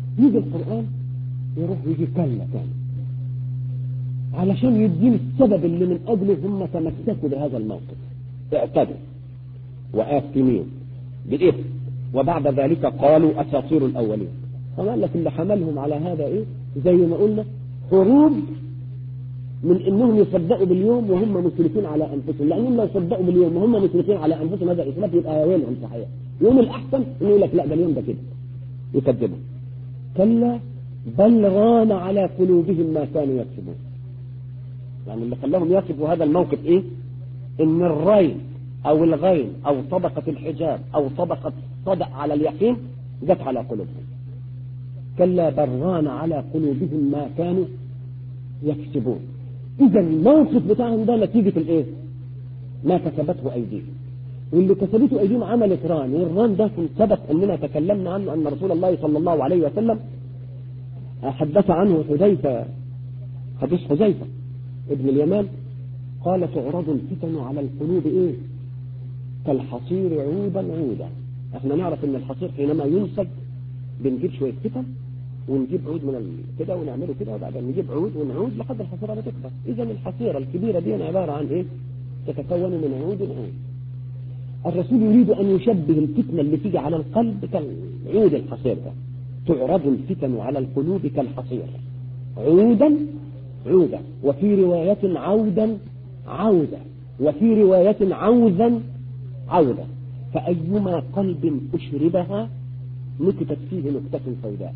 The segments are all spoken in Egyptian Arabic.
يجي القرآن يروح يجي كلا تاني علشان يدين السبب اللي من أجله هم تمسكوا بهذا الموقف اعتدوا وآثمين بالإثم وبعد ذلك قالوا أساطير الأولين فقال لك اللي حملهم على هذا إيه زي ما قلنا هروب من انهم يصدقوا باليوم وهم مسرفين على انفسهم لانهم لو صدقوا باليوم وهم مسرفين على انفسهم هذا اثبات يبقى وينهم صحيح يوم الاحسن انه يقول لك لا ده اليوم ده كده يكذبوا كلا بل ران على قلوبهم ما كانوا يكسبون يعني اللي خلاهم يكسبوا هذا الموقف ايه ان الرين او الغين او طبقة الحجاب او طبقة صدق على اليقين جت على قلوبهم كلا بل ران على قلوبهم ما كانوا يكسبون اذا الموقف بتاعهم ده نتيجة الايه ما كسبته ايديهم واللي كسبته ايديهم عملت ران والران ده ثبت اننا تكلمنا عنه ان رسول الله صلى الله عليه وسلم حدث عنه حذيفة حديث حذيفة ابن اليمان قال تعرض الفتن على القلوب ايه كالحصير عودا عودا احنا نعرف ان الحصير حينما ينسج بنجيب شوية فتن ونجيب عود من كده ونعمله كده وبعدين نجيب عود ونعود لحد الحصيرة ما تكبر اذا الحصيرة الكبيرة دي عبارة عن ايه تتكون من عود عود الرسول يريد ان يشبه الفتنة اللي تيجي على القلب كالعود الحصير ده تعرض الفتن على القلوب كالحصير عودا عودا وفي رواية عودا عودا وفي رواية عوزا عودا فأيما قلب أشربها نكتت فيه نكتة سوداء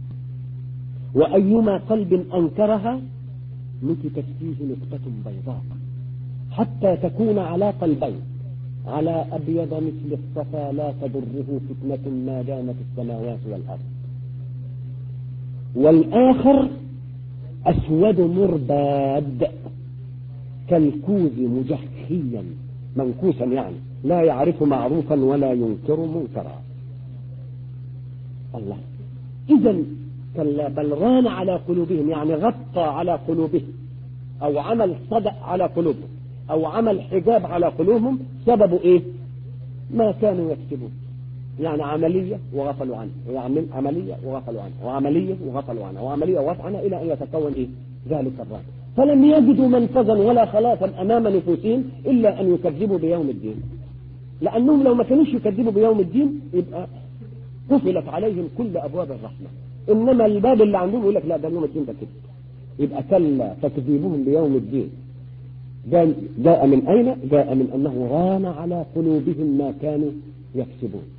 وأيما قلب أنكرها نكتت فيه نكتة بيضاء حتى تكون على قلبين على أبيض مثل الصفا لا تضره فتنة ما دامت السماوات والأرض والآخر أسود مرباد كالكوز مجحيا منكوسا يعني لا يعرف معروفا ولا ينكر منكرا الله إذا كلا بل ران على قلوبهم يعني غطى على قلوبهم أو عمل صدأ على قلوبهم أو عمل حجاب على قلوبهم سببه إيه ما كانوا يكتبون يعني عملية وغفلوا عنها ويعمل عملية وغفلوا عنها وعملية وغفلوا عنها وعملية وغفلوا عنها إلى أن يتكون إيه ذلك الرأي فلم يجدوا منفذا ولا خلاصا أمام نفوسهم إلا أن يكذبوا بيوم الدين لأنهم لو ما كانوش يكذبوا بيوم الدين يبقى قفلت عليهم كل أبواب الرحمة إنما الباب اللي عندهم يقول لك لا ده يوم الدين ده كده يبقى كلا تكذيبهم بيوم الدين جاء من أين؟ جاء من أنه ران على قلوبهم ما كانوا يكسبون